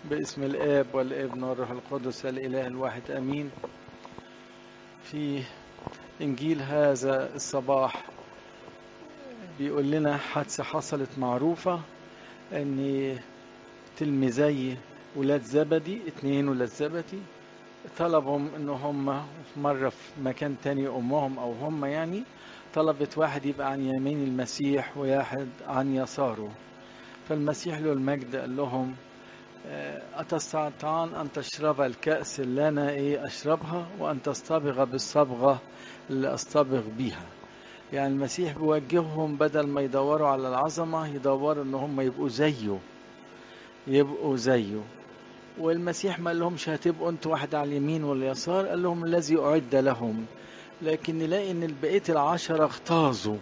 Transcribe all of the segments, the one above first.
باسم الآب والابن والروح القدس الإله الواحد آمين في إنجيل هذا الصباح بيقول لنا حادثة حصلت معروفة أن تلميذي ولاد زبدي اتنين ولاد زبدي طلبهم ان هم مرة في مكان تاني امهم او هم يعني طلبت واحد يبقى عن يمين المسيح وواحد عن يساره فالمسيح له المجد قال لهم أتستطيعان أن تشرب الكأس اللي أنا إيه أشربها وأن تصطبغ بالصبغة اللي أصطبغ بيها يعني المسيح بيوجههم بدل ما يدوروا على العظمة يدوروا إن هم يبقوا زيه يبقوا زيه والمسيح ما لهمش هتبقوا انتوا واحد على اليمين واليسار قال لهم الذي أعد لهم لكن نلاقي ان بقية العشرة اغتاظوا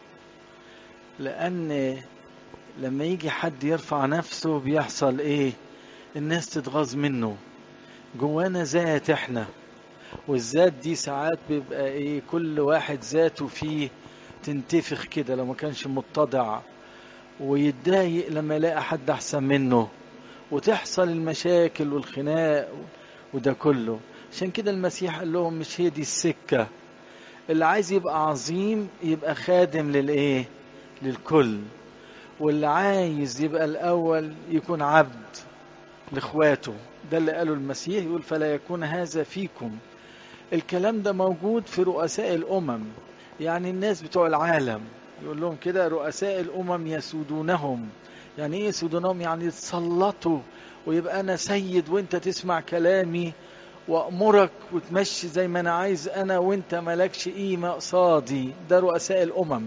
لأن لما يجي حد يرفع نفسه بيحصل ايه الناس تتغاظ منه جوانا ذات احنا والذات دي ساعات بيبقى ايه كل واحد ذاته فيه تنتفخ كده لو ما كانش متضع ويتضايق لما يلاقي حد احسن منه وتحصل المشاكل والخناق وده كله عشان كده المسيح قال لهم مش هي دي السكة اللي عايز يبقى عظيم يبقى خادم للايه للكل واللي عايز يبقى الأول يكون عبد لإخواته ده اللي قاله المسيح يقول فلا يكون هذا فيكم الكلام ده موجود في رؤساء الأمم يعني الناس بتوع العالم يقول لهم كده رؤساء الأمم يسودونهم يعني ايه يسودونهم يعني يتسلطوا ويبقى أنا سيد وانت تسمع كلامي وأمرك وتمشي زي ما أنا عايز أنا وانت ملكش قيمة قصادي ده رؤساء الأمم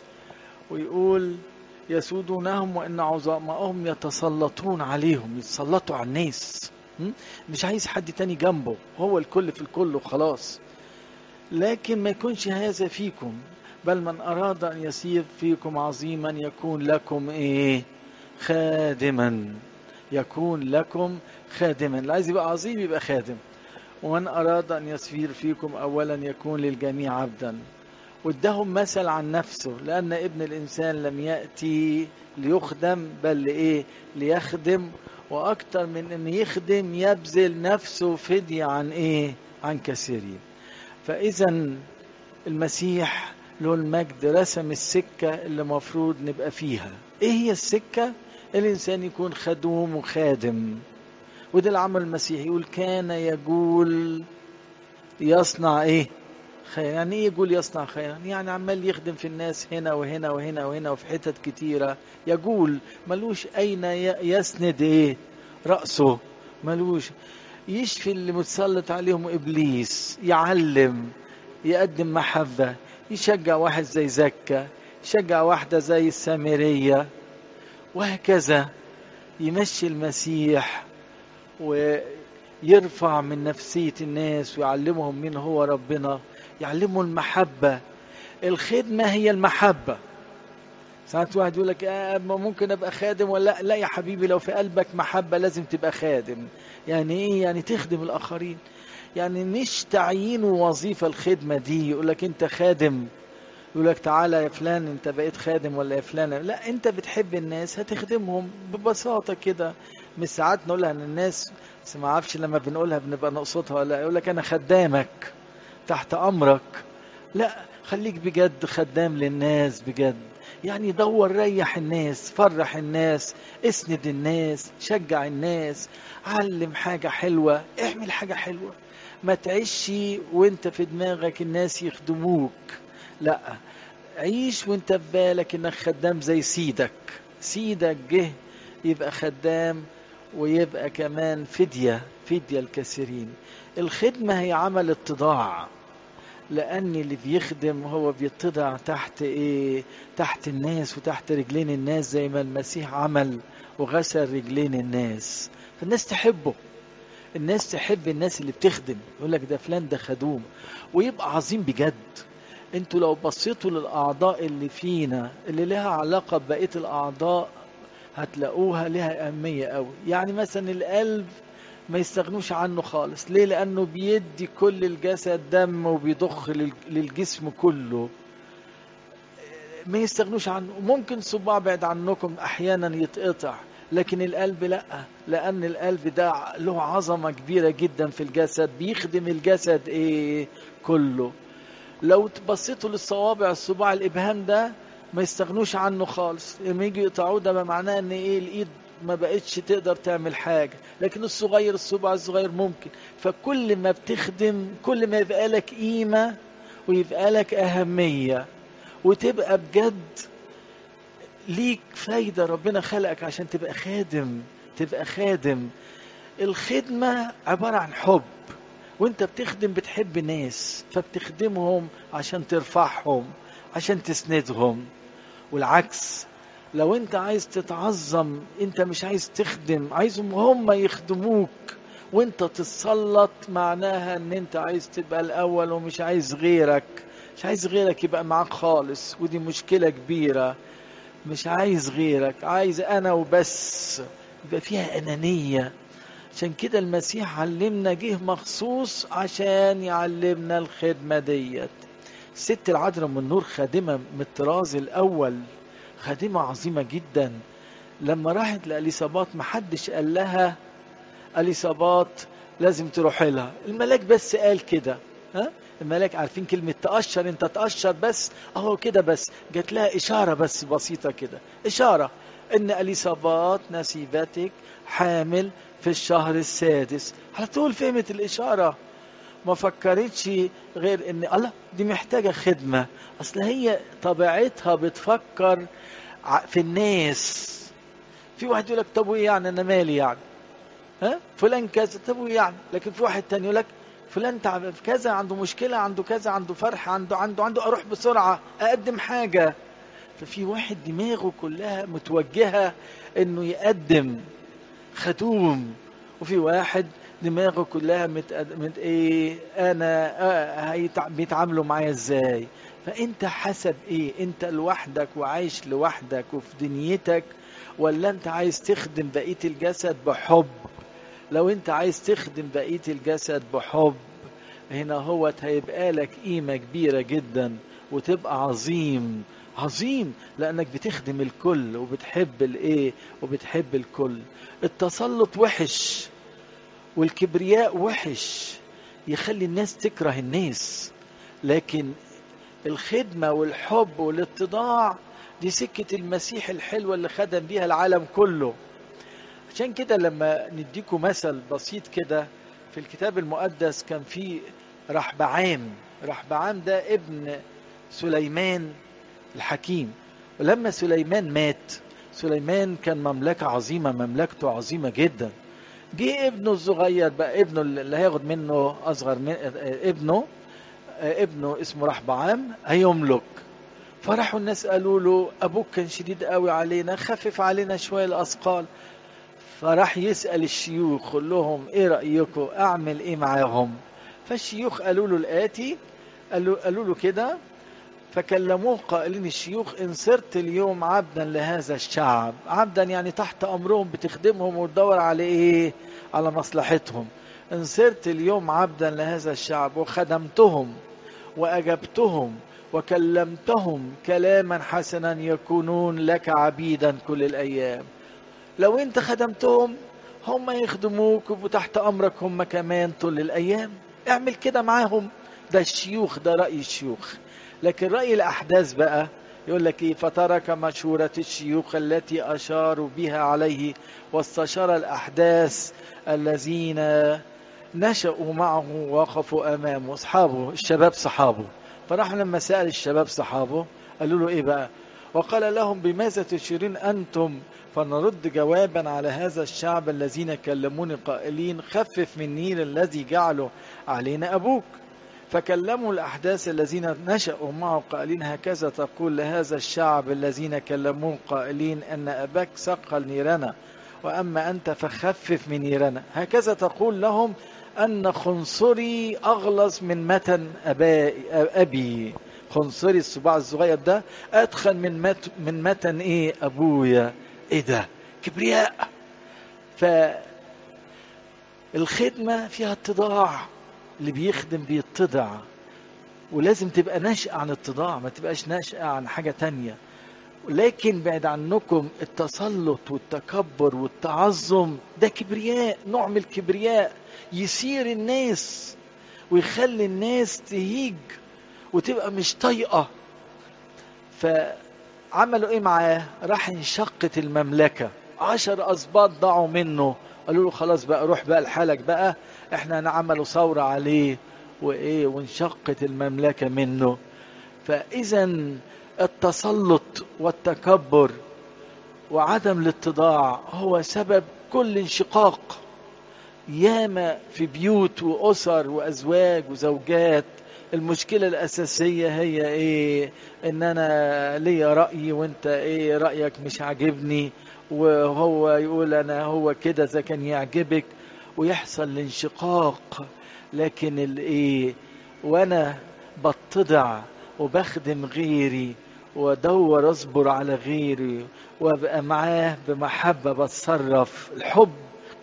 ويقول يسودونهم وان عظمائهم يتسلطون عليهم يتسلطوا على الناس مش عايز حد تاني جنبه هو الكل في الكل وخلاص لكن ما يكونش هذا فيكم بل من اراد ان يسير فيكم عظيما يكون لكم ايه خادما يكون لكم خادما اللي عايز يبقى عظيم يبقى خادم ومن اراد ان يسير فيكم اولا يكون للجميع عبدا وادهم مثل عن نفسه لأن ابن الإنسان لم يأتي ليخدم بل لإيه ليخدم وأكتر من أن يخدم يبذل نفسه فدية عن إيه عن كثيرين فإذا المسيح له المجد رسم السكة اللي مفروض نبقى فيها إيه هي السكة الإنسان يكون خدوم وخادم وده العمل المسيحي يقول كان يقول يصنع إيه خير يعني ايه يقول يصنع خيرا يعني عمال يخدم في الناس هنا وهنا وهنا وهنا وفي حتت كتيرة يقول ملوش اين يسند ايه رأسه ملوش يشفي اللي متسلط عليهم ابليس يعلم يقدم محبة يشجع واحد زي زكا يشجع واحدة زي السامرية وهكذا يمشي المسيح ويرفع من نفسية الناس ويعلمهم مين هو ربنا يعلموا المحبة الخدمة هي المحبة ساعات واحد يقول لك آه ممكن ابقى خادم ولا لا يا حبيبي لو في قلبك محبة لازم تبقى خادم يعني ايه يعني تخدم الاخرين يعني مش تعيين وظيفة الخدمة دي يقول لك انت خادم يقول لك تعالى يا فلان انت بقيت خادم ولا يا فلانة لا انت بتحب الناس هتخدمهم ببساطة كده مش ساعات نقولها ان الناس بس ما اعرفش لما بنقولها بنبقى نقصدها ولا يقول لك انا خدامك تحت امرك لا خليك بجد خدام للناس بجد يعني دور ريح الناس فرح الناس اسند الناس شجع الناس علم حاجة حلوة اعمل حاجة حلوة ما تعيش وانت في دماغك الناس يخدموك لا عيش وانت في بالك انك خدام زي سيدك سيدك جه يبقى خدام ويبقى كمان فدية فدية الكثيرين الخدمة هي عمل اتضاع لأن اللي بيخدم هو بيتضع تحت إيه تحت الناس وتحت رجلين الناس زي ما المسيح عمل وغسل رجلين الناس فالناس تحبه الناس تحب الناس اللي بتخدم يقول لك ده فلان ده خدوم ويبقى عظيم بجد انتوا لو بصيتوا للأعضاء اللي فينا اللي لها علاقة ببقية الأعضاء هتلاقوها لها أهمية قوي يعني مثلا القلب ما يستغنوش عنه خالص ليه لأنه بيدي كل الجسد دم وبيضخ للجسم كله ما يستغنوش عنه ممكن صباع بعد عنكم أحيانا يتقطع لكن القلب لا لان القلب ده له عظمه كبيره جدا في الجسد بيخدم الجسد ايه كله لو بصيتوا للصوابع الصباع الابهام ده ما يستغنوش عنه خالص لما يجي يقطعوه ده معناه ان ايه الايد ما بقتش تقدر تعمل حاجه لكن الصغير الصباع الصغير ممكن فكل ما بتخدم كل ما يبقى لك قيمه ويبقى لك اهميه وتبقى بجد ليك فايدة ربنا خلقك عشان تبقى خادم تبقى خادم الخدمة عبارة عن حب وانت بتخدم بتحب ناس فبتخدمهم عشان ترفعهم عشان تسندهم والعكس لو انت عايز تتعظم انت مش عايز تخدم عايزهم هم يخدموك وانت تتسلط معناها ان انت عايز تبقى الاول ومش عايز غيرك مش عايز غيرك يبقى معاك خالص ودي مشكلة كبيرة مش عايز غيرك عايز انا وبس يبقى فيها انانيه عشان كده المسيح علمنا جه مخصوص عشان يعلمنا الخدمه ديت الست العذراء من النور خادمه من الطراز الاول خادمه عظيمه جدا لما راحت لاليصابات محدش قال لها اليصابات لازم تروح لها الملاك بس قال كده ها الملاك عارفين كلمة تأشر انت تأشر بس اهو كده بس جات لها إشارة بس بسيطة كده إشارة إن أليصابات نسيبتك حامل في الشهر السادس على طول فهمت الإشارة ما فكرتش غير ان الله دي محتاجة خدمة اصل هي طبيعتها بتفكر في الناس في واحد يقول لك طب وايه يعني انا مالي يعني ها فلان كذا طب وايه يعني لكن في واحد تاني يقول لك فلان تعب في كذا عنده مشكلة عنده كذا عنده فرح عنده عنده عنده أروح بسرعة أقدم حاجة ففي واحد دماغه كلها متوجهة إنه يقدم خدوم وفي واحد دماغه كلها مت... مت... ايه انا آه هيتع... بيتعاملوا معايا ازاي فانت حسب ايه انت لوحدك وعايش لوحدك وفي دنيتك ولا انت عايز تخدم بقيه الجسد بحب لو انت عايز تخدم بقيه الجسد بحب هنا هو هيبقى لك قيمه كبيره جدا وتبقى عظيم عظيم لانك بتخدم الكل وبتحب الايه وبتحب الكل التسلط وحش والكبرياء وحش يخلي الناس تكره الناس لكن الخدمه والحب والاتضاع دي سكه المسيح الحلوه اللي خدم بيها العالم كله عشان كده لما نديكم مثل بسيط كده في الكتاب المقدس كان في رحبعام رحبعام ده ابن سليمان الحكيم ولما سليمان مات سليمان كان مملكة عظيمة مملكته عظيمة جدا جه ابنه الصغير بقى ابنه اللي هياخد منه أصغر من ابنه ابنه اسمه رحبعام هيملك فراحوا الناس قالوا له أبوك كان شديد قوي علينا خفف علينا شوية الأثقال فراح يسأل الشيوخ قال لهم ايه رأيكم اعمل ايه معاهم فالشيوخ قالوا له الآتي قالوا, قالوا له كده فكلموه قائلين الشيوخ إن صرت اليوم عبدا لهذا الشعب عبدا يعني تحت أمرهم بتخدمهم وتدور على إيه على مصلحتهم إن صرت اليوم عبدا لهذا الشعب وخدمتهم وأجبتهم وكلمتهم كلاما حسنا يكونون لك عبيدا كل الأيام لو أنت خدمتهم هم يخدموك وتحت أمرك هم كمان طول الأيام اعمل كده معاهم ده الشيوخ ده رأي الشيوخ لكن رأي الأحداث بقى يقول لك إيه فترك مشورة الشيوخ التي أشاروا بها عليه واستشار الأحداث الذين نشأوا معه ووقفوا أمامه أصحابه الشباب صحابه فراح لما سأل الشباب صحابه قالوا له إيه بقى وقال لهم بماذا تشيرون أنتم فنرد جوابا على هذا الشعب الذين كلموني قائلين خفف من النيل الذي جعله علينا أبوك فكلموا الأحداث الذين نشأوا معه قائلين هكذا تقول لهذا الشعب الذين كلموه قائلين أن أباك سقل نيرنا وأما أنت فخفف من نيرنا هكذا تقول لهم أن خنصري أغلظ من متن أبي خنصري الصباع الصغير ده أدخل من مت من متن إيه أبويا إيه ده كبرياء فالخدمة فيها اتضاع اللي بيخدم بيتضع ولازم تبقى ناشئة عن اتضاع ما تبقاش ناشئة عن حاجة تانية لكن بعد عنكم التسلط والتكبر والتعظم ده كبرياء نوع من الكبرياء يثير الناس ويخلي الناس تهيج وتبقى مش طايقه فعملوا ايه معاه راح انشقت المملكه عشر اسباط ضاعوا منه قالوا له خلاص بقى روح بقى لحالك بقى احنا هنعملوا ثوره عليه وايه وانشقت المملكه منه فاذا التسلط والتكبر وعدم الاتضاع هو سبب كل انشقاق ياما في بيوت واسر وازواج وزوجات المشكله الاساسيه هي ايه ان انا ليا راي وانت ايه رايك مش عاجبني وهو يقول انا هو كده اذا كان يعجبك ويحصل الانشقاق لكن الايه وانا بتضع وبخدم غيري وادور اصبر على غيري وابقى معاه بمحبه بتصرف الحب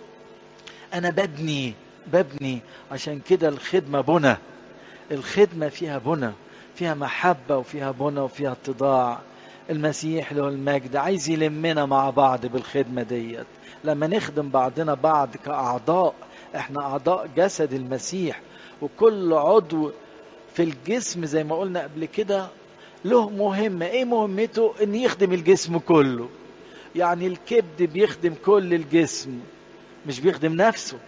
انا ببني ببني عشان كده الخدمه بنى الخدمه فيها بنى فيها محبه وفيها بنى وفيها اتضاع المسيح له المجد عايز يلمنا مع بعض بالخدمه ديت لما نخدم بعضنا بعض كاعضاء احنا اعضاء جسد المسيح وكل عضو في الجسم زي ما قلنا قبل كده له مهمة ايه مهمته ان يخدم الجسم كله يعني الكبد بيخدم كل الجسم مش بيخدم نفسه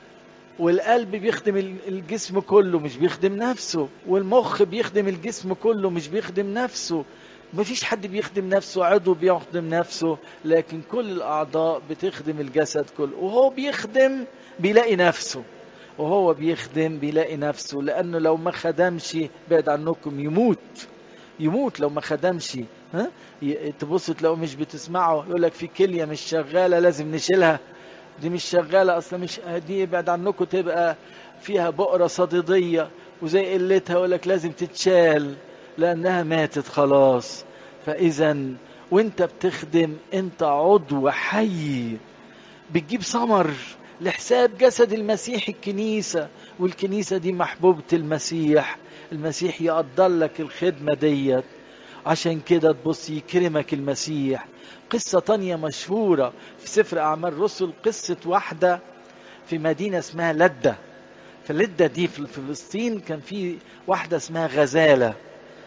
والقلب بيخدم الجسم كله مش بيخدم نفسه والمخ بيخدم الجسم كله مش بيخدم نفسه مفيش حد بيخدم نفسه عضو بيخدم نفسه لكن كل الأعضاء بتخدم الجسد كله وهو بيخدم بيلاقي نفسه وهو بيخدم بيلاقي نفسه لأنه لو ما خدمش بعد عنكم يموت يموت لو ما خدمش ها تبصوا تلاقوا مش بتسمعوا يقول لك في كليه مش شغاله لازم نشيلها دي مش شغاله اصلا مش دي بعد عنكم تبقى فيها بؤره صديديه وزي قلتها يقول لك لازم تتشال لانها ماتت خلاص فاذا وانت بتخدم انت عضو حي بتجيب ثمر لحساب جسد المسيح الكنيسه والكنيسه دي محبوبه المسيح المسيح يقدر لك الخدمة ديت عشان كده تبص يكرمك المسيح قصة تانية مشهورة في سفر أعمال رسل قصة واحدة في مدينة اسمها لدة فلدة دي في فلسطين كان في واحدة اسمها غزالة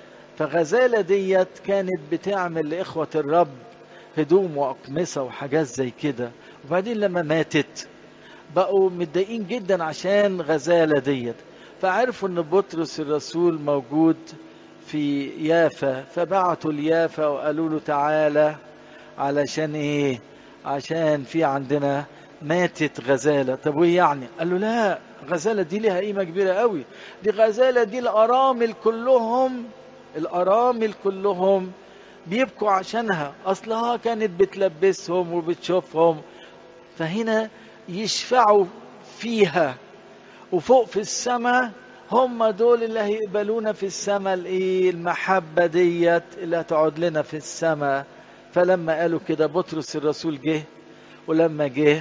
فغزالة ديت كانت بتعمل لإخوة الرب هدوم وأقمصة وحاجات زي كده وبعدين لما ماتت بقوا متضايقين جدا عشان غزالة ديت فعرفوا ان بطرس الرسول موجود في يافا فبعتوا ليافا وقالوا له تعالى علشان ايه عشان في عندنا ماتت غزاله طب وايه يعني قال له لا غزاله دي ليها قيمه كبيره قوي دي غزاله دي الارامل كلهم الارامل كلهم بيبكوا عشانها اصلها كانت بتلبسهم وبتشوفهم فهنا يشفعوا فيها وفوق في السماء هم دول اللي هيقبلونا في السماء الايه المحبه ديت اللي هتقعد لنا في السماء فلما قالوا كده بطرس الرسول جه ولما جه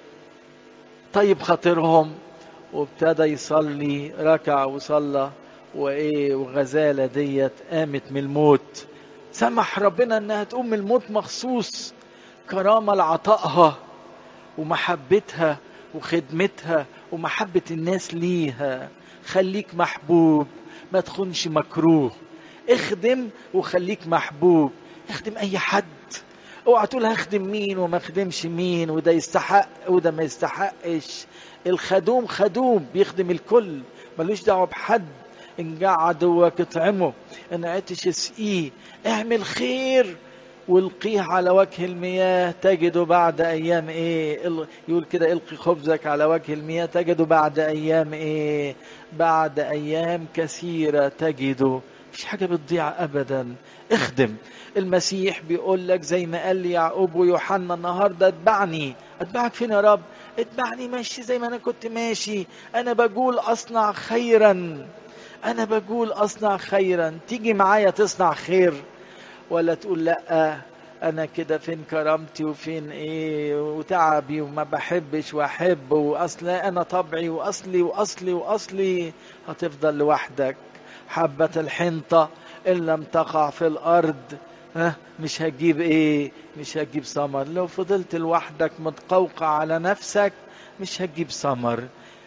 طيب خاطرهم وابتدى يصلي ركع وصلى وايه وغزاله ديت قامت من الموت سمح ربنا انها تقوم من الموت مخصوص كرامه لعطائها ومحبتها وخدمتها ومحبة الناس ليها خليك محبوب ما تكونش مكروه اخدم وخليك محبوب اخدم اي حد اوعى تقول هخدم مين وما اخدمش مين وده يستحق وده ما يستحقش الخدوم خدوم بيخدم الكل ملوش دعوه بحد ان جاع عدوك اطعمه ان عطش اسقيه اعمل خير والقيه على وجه المياه تجد بعد ايام ايه يقول كده القي خبزك على وجه المياه تجد بعد ايام ايه بعد ايام كثيره تجد مفيش حاجه بتضيع ابدا اخدم المسيح بيقول لك زي ما قال لي يعقوب ويوحنا النهارده اتبعني اتبعك فين يا رب اتبعني ماشي زي ما انا كنت ماشي انا بقول اصنع خيرا انا بقول اصنع خيرا تيجي معايا تصنع خير ولا تقول لا انا كده فين كرامتي وفين ايه وتعبي وما بحبش واحب واصل انا طبعي واصلي واصلي واصلي هتفضل لوحدك حبة الحنطة ان لم تقع في الارض ها مش هتجيب ايه مش هتجيب ثمر لو فضلت لوحدك متقوقع على نفسك مش هتجيب ثمر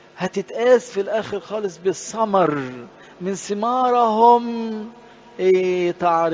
هتتقاس في الاخر خالص بالثمر من ثمارهم ايه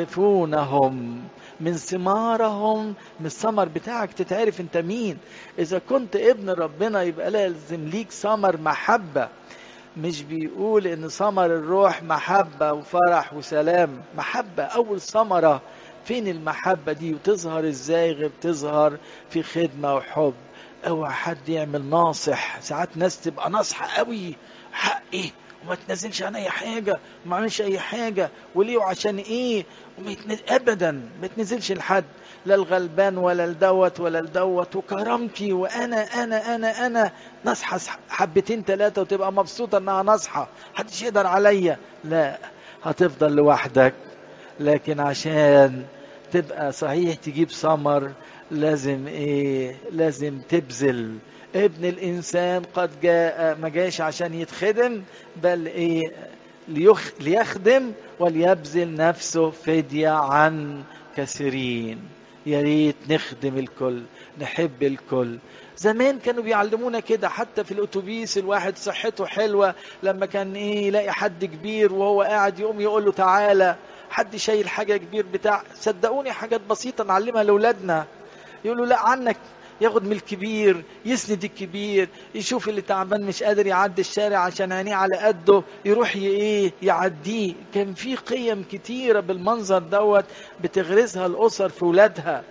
تعرفونهم من ثمارهم من الثمر بتاعك تتعرف انت مين اذا كنت ابن ربنا يبقى لازم ليك ثمر محبه مش بيقول ان ثمر الروح محبه وفرح وسلام محبه اول ثمره فين المحبه دي وتظهر ازاي غير تظهر في خدمه وحب اوعى حد يعمل ناصح ساعات ناس تبقى ناصحه قوي حقي وما تنزلش عن اي حاجه وما عملش اي حاجه وليه وعشان ايه وما يتنزل ابدا ما تنزلش لحد لا الغلبان ولا الدوت ولا الدوت وكرامتي وانا انا انا انا نصحى حبتين ثلاثه وتبقى مبسوطه انها نصحى محدش يقدر عليا لا هتفضل لوحدك لكن عشان تبقى صحيح تجيب ثمر لازم ايه لازم تبذل ابن الانسان قد جاء ما جاش عشان يتخدم بل ايه ليخ ليخدم وليبذل نفسه فدية عن كثيرين يا ريت نخدم الكل نحب الكل زمان كانوا بيعلمونا كده حتى في الاتوبيس الواحد صحته حلوه لما كان ايه يلاقي حد كبير وهو قاعد يقوم يقول له تعالى حد شايل حاجه كبير بتاع صدقوني حاجات بسيطه نعلمها لاولادنا يقولوا لا عنك ياخد من الكبير يسند الكبير يشوف اللي تعبان مش قادر يعدي الشارع عشان عينيه على قده يروح ايه يعديه كان في قيم كتيره بالمنظر دوت بتغرسها الاسر في ولادها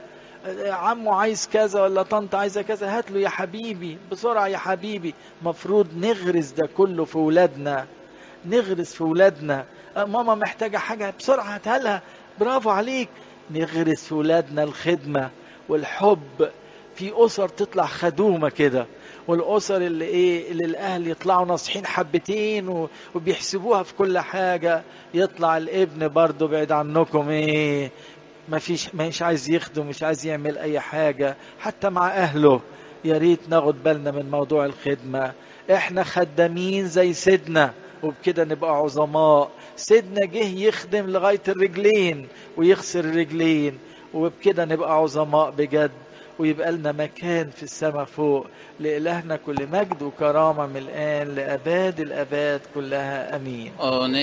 عمه عايز كذا ولا طنط عايزه كذا هات له يا حبيبي بسرعه يا حبيبي مفروض نغرس ده كله في ولادنا نغرس في ولادنا ماما محتاجه حاجه بسرعه هاتها لها برافو عليك نغرس في ولادنا الخدمه والحب في اسر تطلع خدومه كده والاسر اللي ايه اللي الاهل يطلعوا ناصحين حبتين وبيحسبوها في كل حاجه يطلع الابن برضه بعيد عنكم ايه ما فيش مش عايز يخدم مش عايز يعمل اي حاجه حتى مع اهله يا ريت ناخد بالنا من موضوع الخدمه احنا خدامين زي سيدنا وبكده نبقى عظماء سيدنا جه يخدم لغايه الرجلين ويخسر الرجلين وبكده نبقى عظماء بجد ويبقى لنا مكان في السماء فوق لإلهنا كل مجد وكرامة من الآن لأباد الأباد كلها أمين